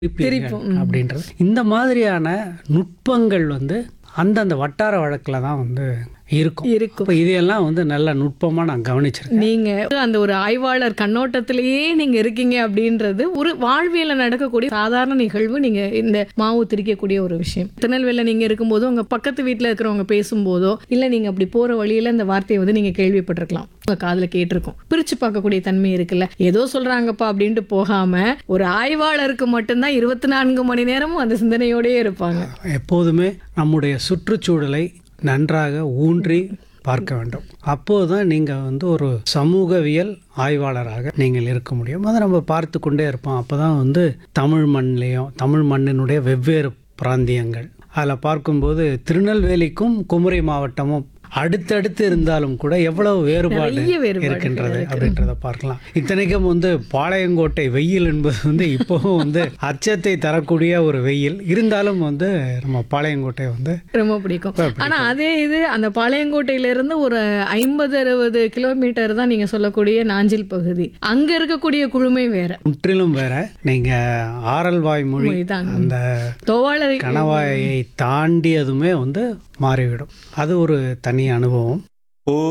பிரிப்பீர்கள் அப்படின்றது இந்த மாதிரியான நுட்பங்கள் வந்து அந்தந்த வட்டார வழக்கில் தான் வந்து இருக்கும் இருக்கும் இப்போ இதையெல்லாம் வந்து நல்ல நுட்பமாக நான் கவனிச்சிருக்கேன் நீங்க அந்த ஒரு ஆய்வாளர் கண்ணோட்டத்திலேயே நீங்க இருக்கீங்க அப்படின்றது ஒரு வாழ்வியல நடக்கக்கூடிய சாதாரண நிகழ்வு நீங்க இந்த மாவு திரிக்கக்கூடிய ஒரு விஷயம் திருநெல்வேலியில் நீங்க இருக்கும்போதோ உங்க பக்கத்து வீட்ல இருக்கிறவங்க பேசும்போதோ இல்ல நீங்க அப்படி போற வழியில இந்த வார்த்தையை வந்து நீங்க கேள்விப்பட்டிருக்கலாம் உங்க காதுல கேட்டிருக்கும் பிரிச்சு பார்க்கக்கூடிய தன்மை இருக்குல்ல ஏதோ சொல்றாங்கப்பா அப்படின்ட்டு போகாம ஒரு ஆய்வாளருக்கு மட்டும்தான் இருபத்தி நான்கு மணி நேரமும் அந்த சிந்தனையோடயே இருப்பாங்க எப்போதுமே நம்முடைய சுற்றுச்சூழலை நன்றாக ஊன்றி பார்க்க வேண்டும் அப்போதுதான் நீங்கள் வந்து ஒரு சமூகவியல் ஆய்வாளராக நீங்கள் இருக்க முடியும் அதை நம்ம பார்த்து கொண்டே இருப்போம் அப்போ தான் வந்து தமிழ் மண்ணிலையும் தமிழ் மண்ணினுடைய வெவ்வேறு பிராந்தியங்கள் அதில் பார்க்கும்போது திருநெல்வேலிக்கும் குமரி மாவட்டமும் அடுத்தடுத்து இருந்தாலும் கூட எவ்வளவு வேறுபாடு நிறைய வேறுபாடுகள் இருக்கின்றது அப்படின்றத பார்க்கலாம் இத்தனைக்கும் வந்து பாளையங்கோட்டை வெயில் என்பது வந்து இப்போவும் வந்து அச்சத்தை தரக்கூடிய ஒரு வெயில் இருந்தாலும் வந்து நம்ம பாளையங்கோட்டை வந்து ரொம்ப பிடிக்கும் ஆனா அதே இது அந்த பாளையங்கோட்டையில இருந்து ஒரு ஐம்பது அறுபது கிலோமீட்டர் தான் நீங்க சொல்லக்கூடிய நாஞ்சில் பகுதி அங்க இருக்கக்கூடிய குழுமை வேற முற்றிலும் வேற நீங்க ஆரல்வாய் மொழி மொழிதான். அந்த தோவாளரை கணவாயை தாண்டியதுமே வந்து மாறிவிடும் அது ஒரு தனி அனுபவம்